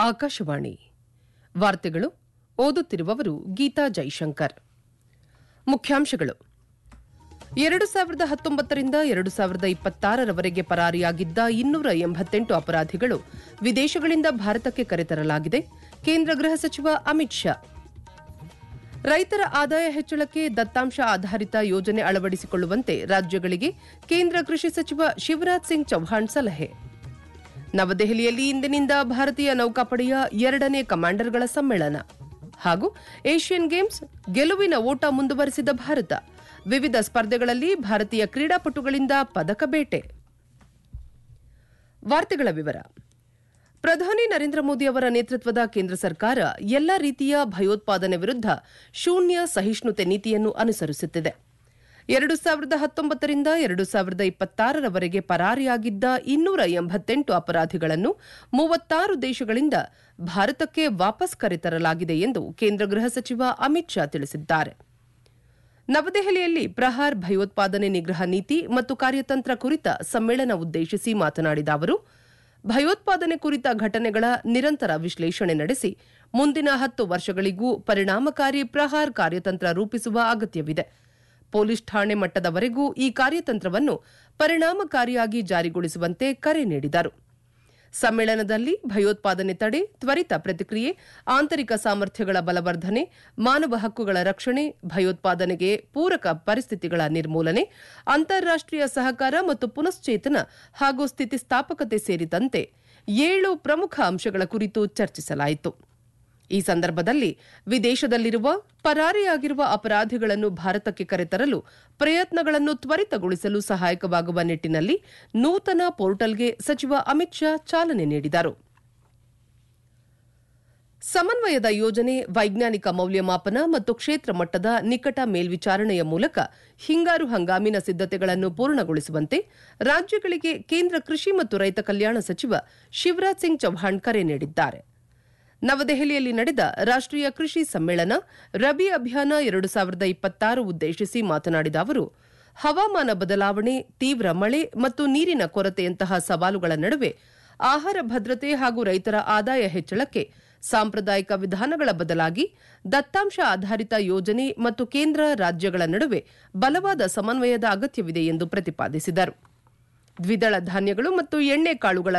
ಆಕಾಶವಾಣಿ ವಾರ್ತೆಗಳು ಓದುತ್ತಿರುವವರು ಗೀತಾ ಜೈಶಂಕರ್ ಮುಖ್ಯಾಂಶಗಳು ಎರಡು ಸಾವಿರದ ಹತ್ತೊಂಬತ್ತರಿಂದ ಎರಡು ಸಾವಿರದ ಇಪ್ಪತ್ತಾರರವರೆಗೆ ಪರಾರಿಯಾಗಿದ್ದ ಇನ್ನೂರ ಎಂಬತ್ತೆಂಟು ಅಪರಾಧಿಗಳು ವಿದೇಶಗಳಿಂದ ಭಾರತಕ್ಕೆ ಕರೆತರಲಾಗಿದೆ ಕೇಂದ್ರ ಗೃಹ ಸಚಿವ ಅಮಿತ್ ಶಾ ರೈತರ ಆದಾಯ ಹೆಚ್ಚಳಕ್ಕೆ ದತ್ತಾಂಶ ಆಧಾರಿತ ಯೋಜನೆ ಅಳವಡಿಸಿಕೊಳ್ಳುವಂತೆ ರಾಜ್ಯಗಳಿಗೆ ಕೇಂದ್ರ ಕೃಷಿ ಸಚಿವ ಶಿವರಾಜ್ ಸಿಂಗ್ ಚೌಹಾಣ್ ಸಲಹೆ ನವದೆಹಲಿಯಲ್ಲಿ ಇಂದಿನಿಂದ ಭಾರತೀಯ ನೌಕಾಪಡೆಯ ಎರಡನೇ ಕಮಾಂಡರ್ಗಳ ಸಮ್ಮೇಳನ ಹಾಗೂ ಏಷ್ಯನ್ ಗೇಮ್ಸ್ ಗೆಲುವಿನ ಓಟ ಮುಂದುವರೆಸಿದ ಭಾರತ ವಿವಿಧ ಸ್ಪರ್ಧೆಗಳಲ್ಲಿ ಭಾರತೀಯ ಕ್ರೀಡಾಪಟುಗಳಿಂದ ಪದಕ ಬೇಟೆ ವಾರ್ತೆಗಳ ವಿವರ ಪ್ರಧಾನಿ ನರೇಂದ್ರ ಮೋದಿ ಅವರ ನೇತೃತ್ವದ ಕೇಂದ್ರ ಸರ್ಕಾರ ಎಲ್ಲ ರೀತಿಯ ಭಯೋತ್ಪಾದನೆ ವಿರುದ್ಧ ಶೂನ್ಯ ಸಹಿಷ್ಣುತೆ ನೀತಿಯನ್ನು ಅನುಸರಿಸುತ್ತಿದೆ ಎರಡು ಸಾವಿರದ ಹತ್ತೊಂಬತ್ತರಿಂದ ಎರಡು ಸಾವಿರದ ಇಪ್ಪತ್ತಾರರವರೆಗೆ ಪರಾರಿಯಾಗಿದ್ದ ಇನ್ನೂರ ಎಂಬತ್ತೆಂಟು ಅಪರಾಧಿಗಳನ್ನು ಮೂವತ್ತಾರು ದೇಶಗಳಿಂದ ಭಾರತಕ್ಕೆ ವಾಪಸ್ ಕರೆತರಲಾಗಿದೆ ಎಂದು ಕೇಂದ್ರ ಗೃಹ ಸಚಿವ ಅಮಿತ್ ಶಾ ತಿಳಿಸಿದ್ದಾರೆ ನವದೆಹಲಿಯಲ್ಲಿ ಪ್ರಹಾರ್ ಭಯೋತ್ಪಾದನೆ ನಿಗ್ರಹ ನೀತಿ ಮತ್ತು ಕಾರ್ಯತಂತ್ರ ಕುರಿತ ಸಮ್ಮೇಳನ ಉದ್ದೇಶಿಸಿ ಮಾತನಾಡಿದ ಅವರು ಭಯೋತ್ಪಾದನೆ ಕುರಿತ ಘಟನೆಗಳ ನಿರಂತರ ವಿಶ್ಲೇಷಣೆ ನಡೆಸಿ ಮುಂದಿನ ಹತ್ತು ವರ್ಷಗಳಿಗೂ ಪರಿಣಾಮಕಾರಿ ಪ್ರಹಾರ್ ಕಾರ್ಯತಂತ್ರ ರೂಪಿಸುವ ಅಗತ್ಯವಿದೆ ಪೊಲೀಸ್ ಠಾಣೆ ಮಟ್ಟದವರೆಗೂ ಈ ಕಾರ್ಯತಂತ್ರವನ್ನು ಪರಿಣಾಮಕಾರಿಯಾಗಿ ಜಾರಿಗೊಳಿಸುವಂತೆ ಕರೆ ನೀಡಿದರು ಸಮ್ಮೇಳನದಲ್ಲಿ ಭಯೋತ್ಪಾದನೆ ತಡೆ ತ್ವರಿತ ಪ್ರತಿಕ್ರಿಯೆ ಆಂತರಿಕ ಸಾಮರ್ಥ್ಯಗಳ ಬಲವರ್ಧನೆ ಮಾನವ ಹಕ್ಕುಗಳ ರಕ್ಷಣೆ ಭಯೋತ್ಪಾದನೆಗೆ ಪೂರಕ ಪರಿಸ್ಥಿತಿಗಳ ನಿರ್ಮೂಲನೆ ಅಂತಾರಾಷ್ಟೀಯ ಸಹಕಾರ ಮತ್ತು ಪುನಶ್ಚೇತನ ಹಾಗೂ ಸ್ಥಿತಿಸ್ಥಾಪಕತೆ ಸೇರಿದಂತೆ ಏಳು ಪ್ರಮುಖ ಅಂಶಗಳ ಕುರಿತು ಚರ್ಚಿಸಲಾಯಿತು ಈ ಸಂದರ್ಭದಲ್ಲಿ ವಿದೇಶದಲ್ಲಿರುವ ಪರಾರಿಯಾಗಿರುವ ಅಪರಾಧಿಗಳನ್ನು ಭಾರತಕ್ಕೆ ಕರೆತರಲು ಪ್ರಯತ್ನಗಳನ್ನು ತ್ವರಿತಗೊಳಿಸಲು ಸಹಾಯಕವಾಗುವ ನಿಟ್ಟಿನಲ್ಲಿ ನೂತನ ಪೋರ್ಟಲ್ಗೆ ಸಚಿವ ಅಮಿತ್ ಶಾ ಚಾಲನೆ ನೀಡಿದರು ಸಮನ್ವಯದ ಯೋಜನೆ ವೈಜ್ಞಾನಿಕ ಮೌಲ್ಯಮಾಪನ ಮತ್ತು ಕ್ಷೇತ್ರ ಮಟ್ಟದ ನಿಕಟ ಮೇಲ್ವಿಚಾರಣೆಯ ಮೂಲಕ ಹಿಂಗಾರು ಹಂಗಾಮಿನ ಸಿದ್ದತೆಗಳನ್ನು ಪೂರ್ಣಗೊಳಿಸುವಂತೆ ರಾಜ್ಯಗಳಿಗೆ ಕೇಂದ್ರ ಕೃಷಿ ಮತ್ತು ರೈತ ಕಲ್ಯಾಣ ಸಚಿವ ಶಿವರಾಜ್ ಸಿಂಗ್ ಚೌಹಾಣ್ ಕರೆ ನೀಡಿದ್ದಾರೆ ನವದೆಹಲಿಯಲ್ಲಿ ನಡೆದ ರಾಷ್ಟೀಯ ಕೃಷಿ ಸಮ್ಮೇಳನ ರಬಿ ಅಭಿಯಾನ ಎರಡು ಸಾವಿರದ ಇಪ್ಪತ್ತಾರು ಉದ್ದೇಶಿಸಿ ಮಾತನಾಡಿದ ಅವರು ಹವಾಮಾನ ಬದಲಾವಣೆ ತೀವ್ರ ಮಳೆ ಮತ್ತು ನೀರಿನ ಕೊರತೆಯಂತಹ ಸವಾಲುಗಳ ನಡುವೆ ಆಹಾರ ಭದ್ರತೆ ಹಾಗೂ ರೈತರ ಆದಾಯ ಹೆಚ್ಚಳಕ್ಕೆ ಸಾಂಪ್ರದಾಯಿಕ ವಿಧಾನಗಳ ಬದಲಾಗಿ ದತ್ತಾಂಶ ಆಧಾರಿತ ಯೋಜನೆ ಮತ್ತು ಕೇಂದ್ರ ರಾಜ್ಯಗಳ ನಡುವೆ ಬಲವಾದ ಸಮನ್ವಯದ ಅಗತ್ಯವಿದೆ ಎಂದು ಪ್ರತಿಪಾದಿಸಿದರು ದ್ವಿದಳ ಧಾನ್ಯಗಳು ಮತ್ತು ಎಣ್ಣೆ ಕಾಳುಗಳ